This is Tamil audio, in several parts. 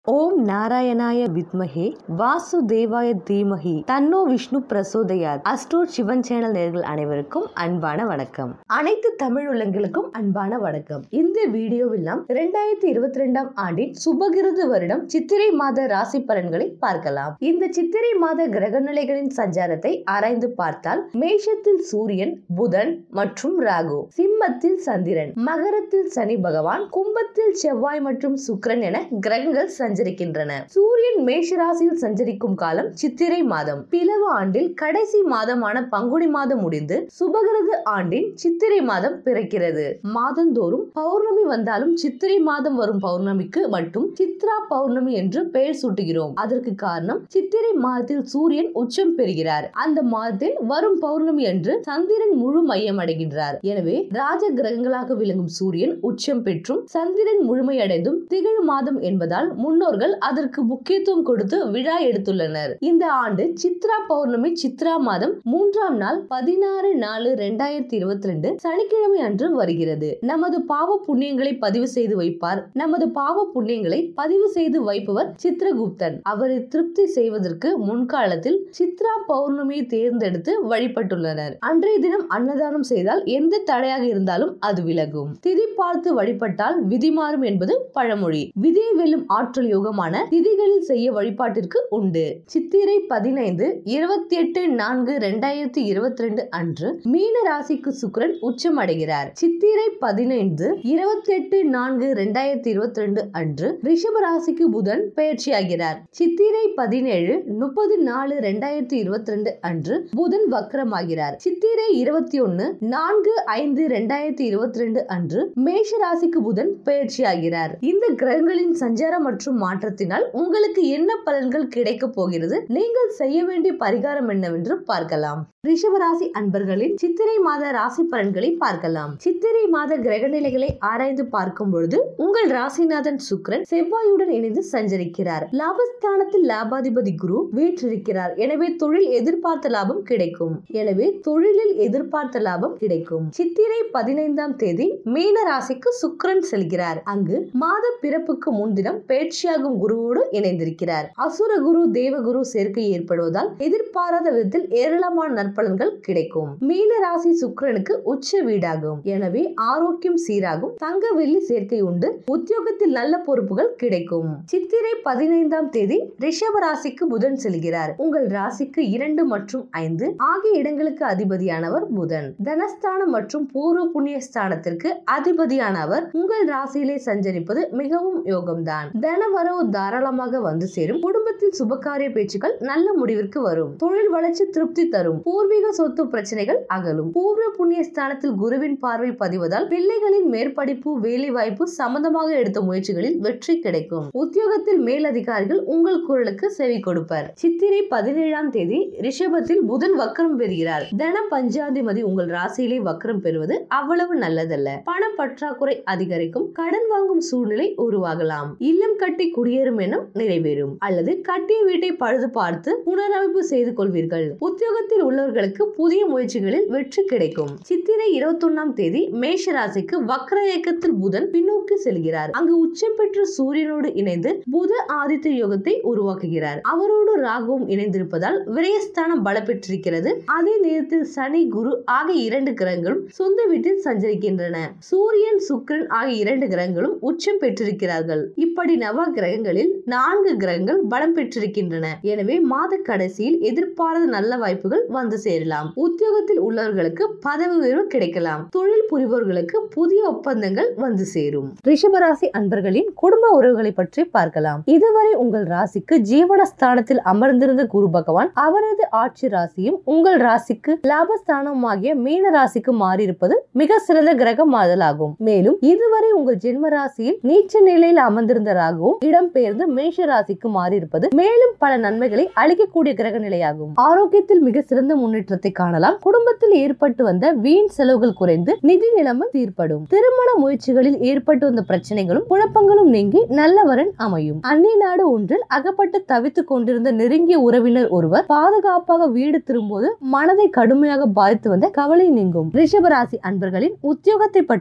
ஓம் நாராயணாய வித்மஹே வாசுதேவாய தீமஹி தன்னோ விஷ்ணு பிரசோதயாத் அஸ்ட்ரோட் சிவன் சேனல் நேர்கள் அனைவருக்கும் அன்பான வணக்கம் அனைத்து தமிழ் உள்ளங்களுக்கும் அன்பான வணக்கம் இந்த வீடியோவில் நாம் இரண்டாயிரத்தி இருபத்தி ரெண்டாம் ஆண்டின் சுபகிருது வருடம் சித்திரை மாத ராசி பலன்களை பார்க்கலாம் இந்த சித்திரை மாத கிரக நிலைகளின் சஞ்சாரத்தை ஆராய்ந்து பார்த்தால் மேஷத்தில் சூரியன் புதன் மற்றும் ராகு சிம்மத்தில் சந்திரன் மகரத்தில் சனி பகவான் கும்பத்தில் செவ்வாய் மற்றும் சுக்கிரன் என கிரகங்கள் சஞ்சரிக்கின்றன சூரியன் மேஷ ராசியில் சஞ்சரிக்கும் காலம் சித்திரை மாதம் பிளவு ஆண்டில் கடைசி மாதமான பங்குனி மாதம் முடிந்து சுபகிருது ஆண்டின் சித்திரை மாதம் பிறக்கிறது மாதந்தோறும் பௌர்ணமி வந்தாலும் சித்திரை மாதம் வரும் பௌர்ணமிக்கு மட்டும் சித்ரா பௌர்ணமி என்று பெயர் சூட்டுகிறோம் அதற்கு காரணம் சித்திரை மாதத்தில் சூரியன் உச்சம் பெறுகிறார் அந்த மாதத்தில் வரும் பௌர்ணமி அன்று சந்திரன் முழு மையம் அடைகின்றார் எனவே ராஜ கிரகங்களாக விளங்கும் சூரியன் உச்சம் பெற்றும் சந்திரன் முழுமையடைந்தும் திகழ் மாதம் என்பதால் முன்னோர்கள் அதற்கு முக்கியத்துவம் கொடுத்து விழா எடுத்துள்ளனர் இந்த ஆண்டு சித்ரா பௌர்ணமி சித்ரா மாதம் மூன்றாம் நாள் பதினாறு நாலு ரெண்டாயிரத்தி இருபத்தி ரெண்டு சனிக்கிழமை அன்று வருகிறது நமது பாவ புண்ணியங்களை பதிவு செய்து வைப்பார் நமது பாவ புண்ணியங்களை பதிவு செய்து வைப்பவர் சித்ரகுப்தன் அவரை திருப்தி செய்வதற்கு முன்காலத்தில் சித்ரா பௌர்ணமியை தேர்ந்தெடுத்து வழிபட்டுள்ளனர் அன்றைய தினம் அன்னதானம் செய்தால் எந்த தடையாக இருந்தாலும் அது விலகும் திதி பார்த்து வழிபட்டால் விதி மாறும் என்பது பழமொழி விதியை வெல்லும் ஆற்றல் யோகமான திதிகளில் செய்ய வழிபாட்டிற்கு உண்டு சித்திரை பதினைந்து இருபத்தி எட்டு நான்கு ரெண்டாயிரத்தி இருபத்தி ரெண்டு அன்று மீன ராசிக்கு சுக்கிரன் உச்சம் அடைகிறார் சித்திரை பதினைந்து இருபத்தி எட்டு நான்கு ரெண்டாயிரத்தி இருபத்தி ரெண்டு அன்று ரிஷப ராசிக்கு புதன் பயிற்சியாகிறார் சித்திரை பதினேழு முப்பது நாலு ரெண்டாயிரத்தி இருபத்தி ரெண்டு அன்று புதன் வக்ரமாகிறார் சித்திரை இருபத்தி ஒன்னு நான்கு ஐந்து ரெண்டாயிரத்தி இருபத்தி ரெண்டு அன்று மேஷ ராசிக்கு புதன் பயிற்சியாகிறார் இந்த கிரகங்களின் சஞ்சாரம் மற்றும் மாற்றத்தினால் உங்களுக்கு என்ன பலன்கள் கிடைக்க போகிறது நீங்கள் செய்ய வேண்டிய பரிகாரம் என்னவென்று பார்க்கலாம் ரிஷபராசி அன்பர்களின் சித்திரை மாத ராசி பலன்களை பார்க்கலாம் சித்திரை மாத கிரக நிலைகளை ஆராய்ந்து பார்க்கும் பொழுது உங்கள் ராசிநாதன் சுக்ரன் செவ்வாயுடன் இணைந்து சஞ்சரிக்கிறார் லாபஸ்தானத்தில் லாபாதிபதி குரு வீற்றிருக்கிறார் எனவே தொழில் எதிர்பார்த்த லாபம் கிடைக்கும் எனவே தொழிலில் எதிர்பார்த்த லாபம் கிடைக்கும் சித்திரை பதினைந்தாம் தேதி மீன ராசிக்கு சுக்ரன் செல்கிறார் அங்கு மாத பிறப்புக்கு முன்தினம் பயிற்சியாகும் குருவோடு இணைந்திருக்கிறார் அசுர குரு தேவகுரு சேர்க்கை ஏற்படுவதால் எதிர்பாராத விதத்தில் ஏராளமான நற்பலன்கள் கிடைக்கும் மீன ராசி சுக்கிரனுக்கு உச்ச வீடாகும் எனவே ஆரோக்கியம் சீராகும் தங்க வெள்ளி சேர்க்கை உண்டு உத்தியோகத்தில் நல்ல பொறுப்புகள் கிடைக்கும் சித்திரை பதினைந்தாம் தேதி ரிஷப ராசிக்கு புதன் செல்கிறார் உங்கள் ராசிக்கு இரண்டு மற்றும் ஐந்து ஆகிய இடங்களுக்கு அதிபதியானவர் புதன் தனஸ்தானம் மற்றும் பூர்வ புண்ணிய ஸ்தானத்திற்கு அதிபதியானவர் உங்கள் ராசியிலே சஞ்சரிப்பது மிகவும் யோகம்தான் தன வரவு தாராளமாக வந்து சேரும் குடும்பத்தில் சுபகாரிய பேச்சுக்கள் நல்ல முடிவிற்கு வரும் தொழில் வளர்ச்சி திருப்தி தரும் பூர்வீக சொத்து பிரச்சனைகள் அகலும் பூர்வ புண்ணிய ஸ்தானத்தில் குருவின் பார்வை பதிவதால் பிள்ளைகளின் மேற்படிப்பு வேலை வாய்ப்பு சம்பந்தமாக எடுத்த முயற்சிகளில் வெற்றி கிடைக்கும் உத்தியோகத்தில் மேலதிகாரிகள் உங்கள் குரலுக்கு செவி கொடுப்பர் சித்திரை பதினேழாம் தேதி ரிஷபத்தில் புதன் வக்கரம் பெறுகிறார் தன பஞ்சாதிபதி உங்கள் ராசியிலே வக்கரம் பெறுவது அவ்வளவு நல்லதல்ல பண பற்றாக்குறை அதிகரிக்கும் கடன் வாங்கும் சூழ்நிலை உருவாகலாம் இல்லம் கட்டி குடியேறும் எண்ணம் நிறைவேறும் அல்லது கட்டிய வீட்டை பழுது பார்த்து புனரமைப்பு செய்து கொள்வீர்கள் உத்தியோகத்தில் உள்ளவர்களுக்கு புதிய முயற்சிகளில் வெற்றி கிடைக்கும் சித்திரை இருபத்தொன்னாம் தேதி மேஷ ராசிக்கு வக்ர இயக்கத்தில் புதன் பின்னோக்கி செல்கிறார் அங்கு உச்சம் பெற்ற சூரியனோடு இணைந்து புத ஆதித்ய யோகத்தை உருவாக்குகிறார் அவரோடு ராகுவும் இணைந்திருப்பதால் விரயஸ்தானம் பல பெற்றிருக்கிறது அதே நேரத்தில் சனி குரு ஆகிய இரண்டு கிரகங்களும் சொந்த வீட்டில் சஞ்சரிக்கின்றன சூரியன் சுக்கிரன் ஆகிய இரண்டு கிரகங்களும் உச்சம் பெற்றிருக்கிறார்கள் இப்படி நவ கிரகங்களில் நான்கு கிரகங்கள் பலம் பெற்றிருக்கின்றன எனவே மாத கடைசியில் எதிர்பாராத நல்ல வாய்ப்புகள் வந்து சேரலாம் உத்தியோகத்தில் உள்ளவர்களுக்கு பதவி உயர்வு கிடைக்கலாம் தொழில் புரிபவர்களுக்கு புதிய ஒப்பந்தங்கள் வந்து சேரும் ரிஷபராசி அன்பர்களின் குடும்ப உறவுகளை பற்றி பார்க்கலாம் இதுவரை உங்கள் ராசிக்கு ஜீவனஸ்தானத்தில் அமர்ந்திருந்த குரு பகவான் அவரது ஆட்சி ராசியும் உங்கள் ராசிக்கு லாபஸ்தானமாகிய மீன ராசிக்கு மாறியிருப்பது மிக சிறந்த கிரக மாதலாகும் மேலும் இதுவரை உங்கள் ஜென்ம ராசியில் நீச்ச நிலையில் அமர்ந்திருந்த ராகுவும் இடம்பெயர்ந்து மேஷ ராசிக்கு மாறியிருப்பது மேலும் பல நன்மைகளை அளிக்கக்கூடிய கிரக நிலையாகும் ஆரோக்கியத்தில் மிக சிறந்த முன்னேற்றத்தை காணலாம் குடும்பத்தில் ஏற்பட்டு வந்த வீண் செலவுகள் குறைந்து நிதி நிலைமை தீர்ப்படும் திருமண முயற்சிகளில் ஏற்பட்டு வந்த பிரச்சனைகளும் குழப்பங்களும் நீங்கி நல்லவரன் அமையும் அந்நிய நாடு ஒன்றில் அகப்பட்டு தவித்துக் கொண்டிருந்த நெருங்கிய உறவினர் ஒருவர் பாதுகாப்பாக வீடு திரும்பும்போது மனதை கடுமையாக பாதித்து வந்த கவலை நீங்கும் ரிஷபராசி அன்பர்களின் உத்தியோகத்தை பற்றி பார்க்க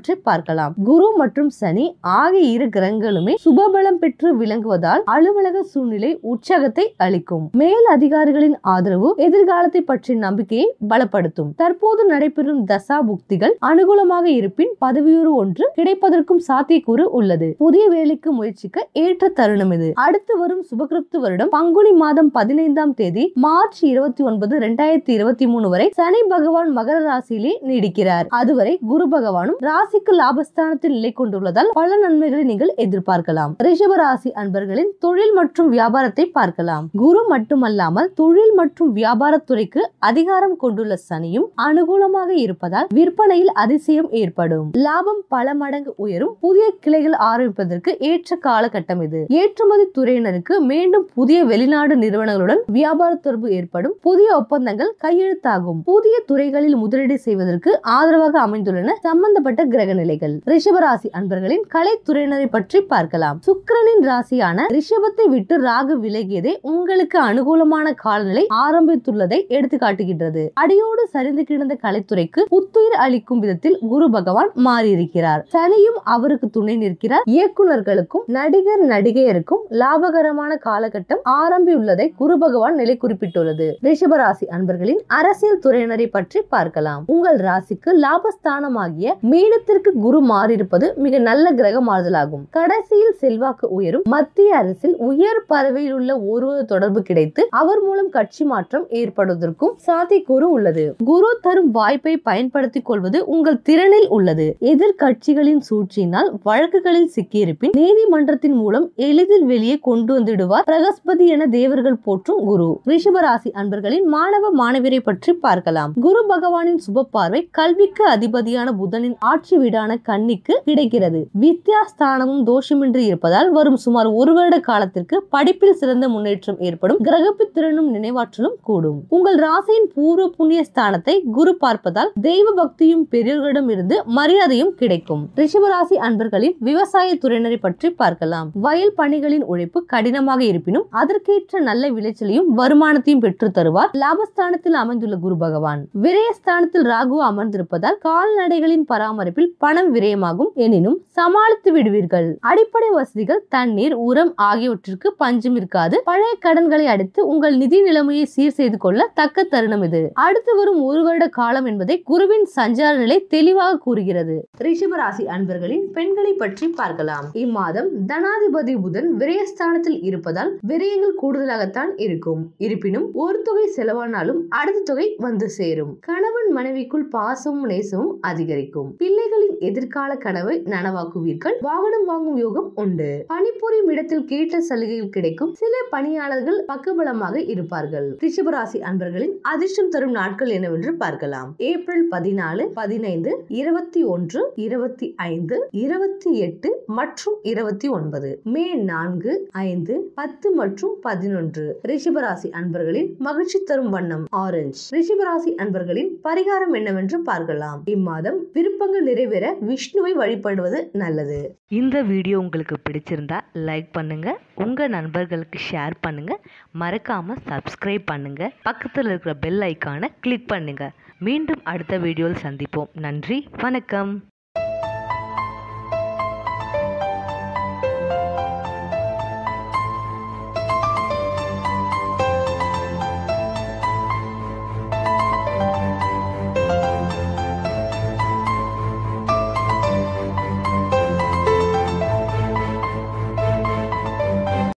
பார்க்கலாம் குரு மற்றும் சனி ஆகிய இரு கிரகங்களுமே சுபபலம் பெற்று விளங்குவதால் அலுவலக சூழ்நிலை உற்சாகத்தை அளிக்கும் மேல் அதிகாரிகளின் ஆதரவு எதிர்காலத்தை பற்றிய நம்பிக்கையை பலப்படுத்தும் தற்போது நடைபெறும் தசா புக்திகள் அனுகூலமாக இருப்பின் பதவியுறு ஒன்று கிடைப்பதற்கும் சாத்தியக்கூறு உள்ளது புதிய வேலைக்கு முயற்சிக்க ஏற்ற தருணம் இது அடுத்து வரும் சுபகிருத்து வருடம் பங்குனி மாதம் பதினைந்தாம் தேதி மார்ச் இருபத்தி ஒன்பது இரண்டாயிரத்தி இருபத்தி மூணு வரை சனி பகவான் மகர ராசியிலே நீடிக்கிறார் அதுவரை குரு பகவானும் ராசிக்கு லாபஸ்தானத்தில் நிலை கொண்டுள்ளதால் பல நன்மைகளை நீங்கள் எதிர்பார்க்கலாம் ரிஷப ராசி அன்பர்களின் தொழில் மற்றும் வியாபாரத்தை பார்க்கலாம் குரு மட்டுமல்லாமல் தொழில் மற்றும் வியாபாரத்துறைக்கு அதிகாரம் கொண்டுள்ள சனியும் அனுகூலமாக இருப்பதால் விற்பனையில் அதிசயம் ஏற்படும் லாபம் பல மடங்கு உயரும் புதிய கிளைகள் ஆரம்பிப்பதற்கு ஏற்ற காலகட்டம் இது ஏற்றுமதி துறையினருக்கு மீண்டும் புதிய வெளிநாடு நிறுவனங்களுடன் வியாபார தொடர்பு ஏற்படும் புதிய ஒப்பந்தங்கள் கையெழுத்தாகும் புதிய துறைகளில் முதலீடு செய்வதற்கு ஆதரவாக அமைந்துள்ளன சம்பந்தப்பட்ட கிரக நிலைகள் ரிஷபராசி அன்பர்களின் கலைத்துறையினரை பற்றி பார்க்கலாம் சுக்கிரனின் ராசியான ரிஷபத்தை விட்டு ராகு விலகியதே உங்களுக்கு அனுகூலமான காலநிலை ஆரம்பித்துள்ளதை எடுத்து காட்டுகின்றது அடியோடு சரிந்து கிடந்த கலைத்துறைக்கு புத்துயிர் அளிக்கும் விதத்தில் குரு பகவான் மாறியிருக்கிறார் சனியும் அவருக்கு துணை நிற்கிறார் இயக்குனர்களுக்கும் நடிகர் நடிகையருக்கும் லாபகரமான காலகட்டம் ஆரம்பியுள்ளதை குரு பகவான் நிலை குறிப்பிட்டுள்ளது ரிஷபராசி அன்பர்களின் அரசியல் துறையினரை பற்றி பார்க்கலாம் உங்கள் ராசிக்கு லாபஸ்தானமாகிய மீனத்திற்கு குரு மாறியிருப்பது மிக நல்ல கிரக மாறுதலாகும் கடைசியில் செல்வாக்கு உயரும் மத்திய அரசில் உயர் பதவியில் உள்ள ஒருவர் தொடர்பு கிடைத்து அவர் மூலம் கட்சி மாற்றம் ஏற்படுவதற்கும் சாத்தியக்கூறு உள்ளது குரு தரும் வாய்ப்பை பயன்படுத்திக் கொள்வது உங்கள் திறனில் உள்ளது எதிர்கட்சிகளின் சூழ்ச்சியினால் வழக்குகளில் சிக்கியிருப்பின் நீதிமன்றத்தின் மூலம் எளிதில் வெளியே கொண்டு வந்துடுவார் பிரகஸ்பதி என தேவர்கள் போற்றும் குரு ரிஷபராசி அன்பர்களின் மாணவ மாணவியரை பற்றி பார்க்கலாம் குரு பகவானின் சுப பார்வை கல்விக்கு அதிபதியான புதனின் ஆட்சி வீடான கன்னிக்கு கிடைக்கிறது வித்யாஸ்தானமும் தோஷமின்றி இருப்பதால் வரும் சுமார் ஒரு வருட காலத்திற்கு படிப்பில் சிறந்த முன்னேற்றம் ஏற்படும் கிரகப்பு திறனும் நினைவாற்றலும் கூடும் உங்கள் ராசியின் பூர்வ புண்ணிய ஸ்தானத்தை குரு பார்ப்பதால் தெய்வ பக்தியும் பெரியோர்களிடம் இருந்து மரியாதையும் கிடைக்கும் ரிஷபராசி அன்பர்களின் விவசாய துறையினரை பற்றி பார்க்கலாம் வயல் பணிகளின் உழைப்பு கடினமாக இருப்பினும் அதற்கேற்ற நல்ல விளைச்சலையும் வருமானத்தையும் பெற்று தருவார் லாபஸ்தானத்தில் அமைந்துள்ள குரு பகவான் விரயஸ்தானத்தில் ராகு அமர்ந்திருப்பதால் கால்நடைகளின் பராமரிப்பில் பணம் விரயமாகும் எனினும் சமாளித்து விடுவீர்கள் அடிப்படை வசதிகள் தண்ணீர் உரம் ஆகியவற்றிற்கு பஞ்சம் இருக்காது பழைய கடன்களை அடைத்து உங்கள் நிதி நிலைமையை சீர் செய்து கொள்ள தக்க தருணம் இது அடுத்து வரும் ஒரு வருட காலம் என்பதை குருவின் சஞ்சார நிலை தெளிவாக கூறுகிறது ரிஷபராசி அன்பர்களின் பெண்களை பற்றி பார்க்கலாம் இம்மாதம் தனாதிபதி புதன் விரயஸ்தானத்தில் இருப்பதால் விரயங்கள் கூடுதலாகத்தான் இருக்கும் இருப்பினும் ஒரு தொகை செலவானாலும் அடுத்த தொகை வந்து சேரும் கணவன் மனைவிக்குள் பாசமும் நேசமும் அதிகரிக்கும் பிள்ளைகளின் எதிர்கால கனவை நனவாக்குவீர்கள் வாகனம் வாங்கும் யோகம் உண்டு பணிபுரியும் இடத்தில் கேட்ட சலுகைகள் கிடைக்கும் சில பணியாளர்கள் பக்கபலமாக இருப்பார்கள் ரிஷபராசி அன்பர்களின் அதிர்ஷ்டம் தரும் நாட்கள் என்னவென்று பார்க்கலாம் ஏப்ரல் பதினாலு பதினைந்து இருபத்தி ஒன்று இருபத்தி ஐந்து இருபத்தி எட்டு மற்றும் இருபத்தி ஒன்பது மே நான்கு ஐந்து பத்து மற்றும் பதினொன்று ரிஷபராசி அன்பர்களின் மகிழ்ச்சி தரும் வண்ணம் ஆரஞ்சு ரிஷபராசி அன்பர்களின் பரிகாரம் என்னவென்று பார்க்கலாம் இம்மாதம் விருப்பங்கள் நிறைவேற விஷ்ணுவை வழிபடுவது நல்லது இந்த வீடியோ உங்களுக்கு பிடிச்சிருந்தா லைக் பண்ணுங்க உங்க நண்பர்களுக்கு ஷேர் பண்ணுங்க மறக்காம சப்ஸ்கிரைப் பண்ணுங்க பக்கத்தில் இருக்கிற பெல் ஐக்கானை கிளிக் பண்ணுங்க மீண்டும் அடுத்த வீடியோவில் சந்திப்போம் நன்றி வணக்கம்